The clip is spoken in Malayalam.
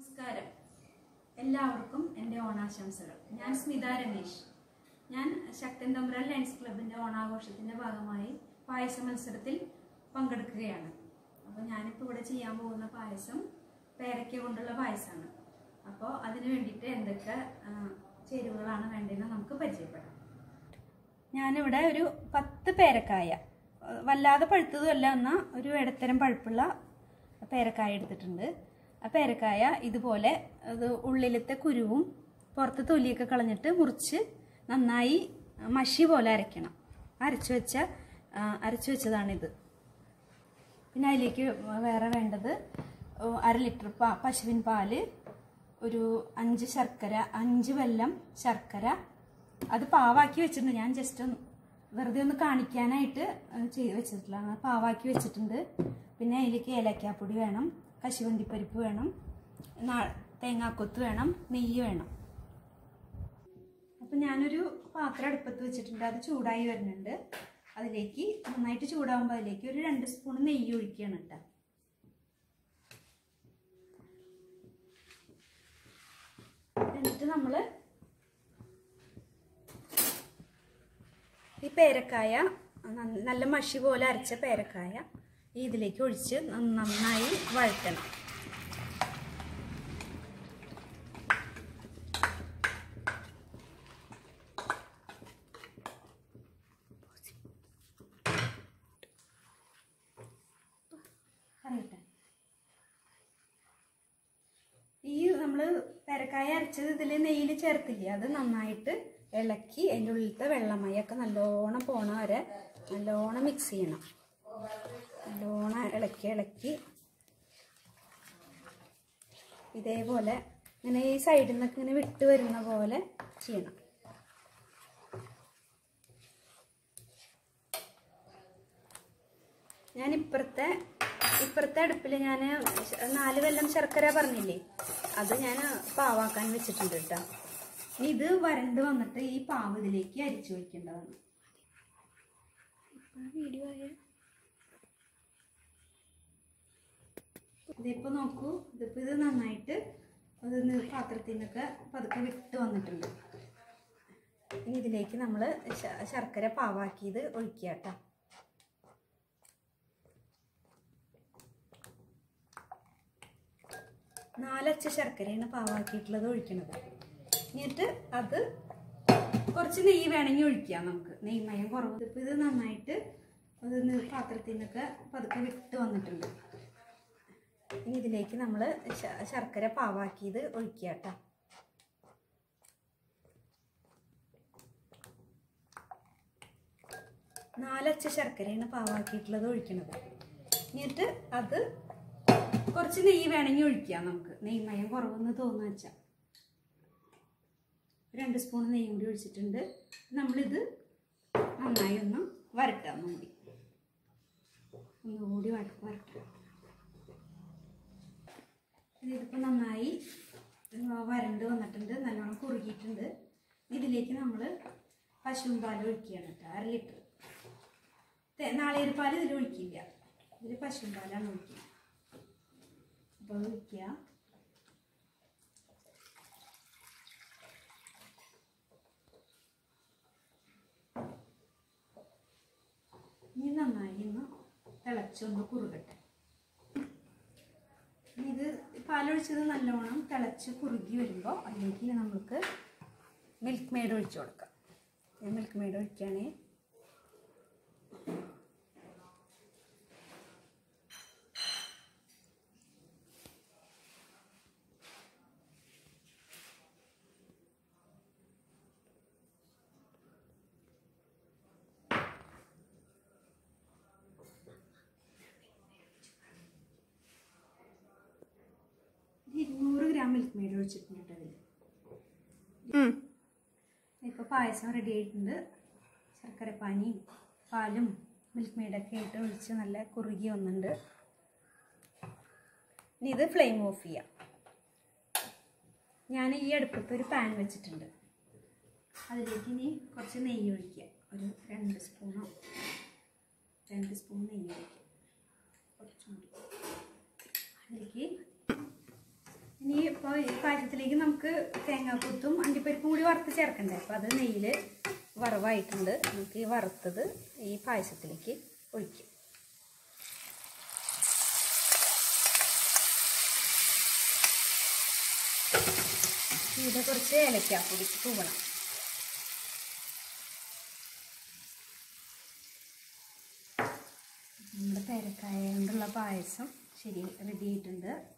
നമസ്കാരം എല്ലാവർക്കും എൻ്റെ ഓണാശംസകൾ ഞാൻ സ്മിത രമേശ് ഞാൻ ശക്തൻ തമ്പ്രാൻ ലയൺസ് ക്ലബിൻ്റെ ഓണാഘോഷത്തിൻ്റെ ഭാഗമായി പായസ മത്സരത്തിൽ പങ്കെടുക്കുകയാണ് അപ്പോൾ ഞാനിപ്പോൾ ഇവിടെ ചെയ്യാൻ പോകുന്ന പായസം പേരയ്ക്ക കൊണ്ടുള്ള പായസമാണ് അപ്പോൾ അതിന് വേണ്ടിയിട്ട് എന്തൊക്കെ ആ, ചേരുവകളാണ് വേണ്ടതെന്ന് നമുക്ക് പരിചയപ്പെടാം ഞാനിവിടെ ഒരു പത്ത് പേരക്കായ അഹ് വല്ലാതെ പഴുത്തതുമല്ല എന്നാൽ ഒരു ഇടത്തരം പഴുപ്പുള്ള പേരക്കായ എടുത്തിട്ടുണ്ട് ആ പേരക്കായ ഇതുപോലെ അത് ഉള്ളിലത്തെ കുരുവും പുറത്ത് തൊലിയൊക്കെ കളഞ്ഞിട്ട് മുറിച്ച് നന്നായി മഷി പോലെ അരയ്ക്കണം അരച്ചു വെച്ച ആ, അരച്ചു വെച്ചതാണിത് പിന്നെ അതിലേക്ക് വേറെ വേണ്ടത് ഓ, അര ലിറ്റർ പാ പശുവിൻ പാല് ഒരു അഞ്ച് ശർക്കര അഞ്ച് വെല്ലം ശർക്കര അത് പാവാക്കി വെച്ചിട്ടുണ്ട് ഞാൻ ജസ്റ്റ് ഒന്ന് വെറുതെ ഒന്ന് കാണിക്കാനായിട്ട് അത് ചെയ്ത് വെച്ചിട്ടില്ല അങ്ങനെ പാവാക്കി വെച്ചിട്ടുണ്ട് പിന്നെ അതിലേക്ക് ഏലക്കാപ്പൊടി വേണം കശുവണ്ടിപ്പരിപ്പ് വേണം നാ- തേങ്ങാക്കൊത്ത് വേണം നെയ്യ് വേണം അപ്പം ഞാനൊരു പാത്രം അടുപ്പത്ത് വെച്ചിട്ടുണ്ട് അത് ചൂടായി വരുന്നുണ്ട് അതിലേക്ക് നന്നായിട്ട് ചൂടാകുമ്പോൾ അതിലേക്ക് ഒരു രണ്ട് സ്പൂൺ നെയ്യ് ഒഴിക്കുകയാണ് കേട്ടോ എന്നിട്ട് നമ്മൾ ഈ പേരക്കായ നന്ന- നല്ല മഷി പോലെ അരച്ച പേരക്കായ ഈ ഇതിലേക്ക് ഒഴിച്ച് നന്ന- നന്നായി വഴറ്റണം അറിയട്ടെ ഈ നമ്മൾ പെരക്കായ അരച്ചത് ഇതിൽ നെയ്യിൽ ചേർത്തില്ലേ അത് നന്നായിട്ട് ഇളക്കി അതിൻ്റെ ഉള്ളിലത്തെ വെള്ളമയൊക്കെ നല്ലോണം പോണ വരെ നല്ലോണം മിക്സ് ചെയ്യണം നല്ലോണം ഇളക്കി ഇളക്കി ഇതേപോലെ ഇങ്ങനെ ഈ സൈഡിൽ നിന്നൊക്കെ ഇങ്ങനെ വിട്ട് വരുന്ന പോലെ ചെയ്യണം ഞാൻ ഇപ്പുറത്തെ ഇപ്പുറത്തെ അടുപ്പിൽ ഞാൻ നാല് വെല്ലം ശർക്കര പറഞ്ഞില്ലേ അത് ഞാൻ പാവാക്കാൻ വെച്ചിട്ടുണ്ട് കേട്ടോ ഇനി ഇത് വരണ്ട് വന്നിട്ട് ഈ പാവ് ഇതിലേക്ക് അരിച്ചു വയ്ക്കേണ്ടതാണ് വീഡിയോ ആയ ഇതിപ്പോ നോക്കൂ ഇതിപ്പോ ഇത് നന്നായിട്ട് അത് പാത്രത്തിൽ നിന്നൊക്കെ പതുക്കെ വിട്ട് വന്നിട്ടുണ്ട് ഇനി ഇതിലേക്ക് നമ്മൾ ശർക്കര പാവാക്കിയത് ഒഴിക്കുക കേട്ടോ നാലച്ച ശർക്കരയാണ് പാവാക്കിയിട്ടുള്ളത് ഒഴിക്കണത് എന്നിട്ട് അത് കുറച്ച് നെയ്യ് വേണമെങ്കിൽ ഒഴിക്കാം നമുക്ക് നെയ്മയം കുറവ് ഇപ്പം ഇത് നന്നായിട്ട് അത് നി- പാത്രത്തിൽ നിന്നൊക്കെ പതുക്കെ വിട്ട് വന്നിട്ടുണ്ട് ഇനി ഇതിലേക്ക് നമ്മൾ ശർക്കര പാവാക്കിയത് ഒഴിക്കുക കേട്ടോ നാലച്ച ശർക്കരയാണ് പാവാക്കിയിട്ടുള്ളത് ഒഴിക്കണത് എന്നിട്ട് അത് കുറച്ച് നെയ്യ് വേണമെങ്കിൽ ഒഴിക്കാം നമുക്ക് നെയ്മയം കുറവെന്ന് തോന്നുന്ന വെച്ചാൽ രണ്ട് സ്പൂൺ നെയ്യും കൂടി ഒഴിച്ചിട്ടുണ്ട് നമ്മളിത് നന്നായി ഒന്ന് വരട്ടാം ഒന്നുകൂടി ഒന്നുകൂടി വര വരട്ടാം ഇതിപ്പോൾ നന്നായി വരണ്ട് വന്നിട്ടുണ്ട് നല്ലോണം കുറുകിയിട്ടുണ്ട് ഇതിലേക്ക് നമ്മൾ പശുവും പാൽ ഒഴിക്കുകയാണ് കേട്ടോ അര ലിറ്റർ നാളേര് പാൽ ഇതിൽ ഒഴിക്കില്ല ഇതിൽ പശുവും പാലാണ് ഒഴിക്കുക അപ്പോൾ അത് ഒഴിക്കുക ഇനി നന്നായി ഒന്ന് തിളച്ചൊന്ന് കുറുകട്ടെ ഇനി ഇത് പാലൊഴിച്ചത് നല്ലോണം തിളച്ച് കുറുകി വരുമ്പോൾ അതിലേക്ക് നമുക്ക് മിൽക്ക് മെയ്ഡ് ഒഴിച്ചു കൊടുക്കാം ഞാൻ മിൽക്ക് മെയ്ഡ് ഒഴിക്കുകയാണേ ഇരുന്നൂറ് ഗ്രാം മിൽക്ക് മെയ്ഡ് ഒഴിച്ചിട്ടുണ്ട് അതിൽ ഇപ്പോൾ പായസം റെഡി ആയിട്ടുണ്ട് ശർക്കരപ്പാനിയും പാലും മിൽക്ക് മെയ്ഡൊക്കെ ആയിട്ട് ഒഴിച്ച് നല്ല കുറുകി വന്നിട്ടുണ്ട് ഇനി ഇത് ഫ്ലെയിം ഓഫ് ചെയ്യാം ഞാൻ ഈ അടുപ്പത്ത് ഒരു പാൻ വെച്ചിട്ടുണ്ട് അതിലേക്ക് ഇനി കുറച്ച് നെയ്യ് ഒഴിക്കുക ഒരു രണ്ട് സ്പൂണോ രണ്ട് സ്പൂൺ നെയ്യ് ഒഴിക്കുക കുറച്ചും കൂടി അതിലേക്ക് ഇനി ഈ പായസത്തിലേക്ക് നമുക്ക് തേങ്ങാക്കൊത്തും അണ്ടിപ്പരിപ്പും കൂടി വറുത്ത് ചേർക്കണ്ടേ അപ്പോൾ അത് നെയ്യിൽ വറവായിട്ടുണ്ട് നമുക്ക് ഈ വറുത്തത് ഈ പായസത്തിലേക്ക് ഒഴിക്കും ഇതിൽ കുറച്ച് ഏലക്കാപ്പൊടി തൂവണം നമ്മുടെ പേരക്കായ കൊണ്ടുള്ള പായസം ശരി റെഡി ആയിട്ടുണ്ട്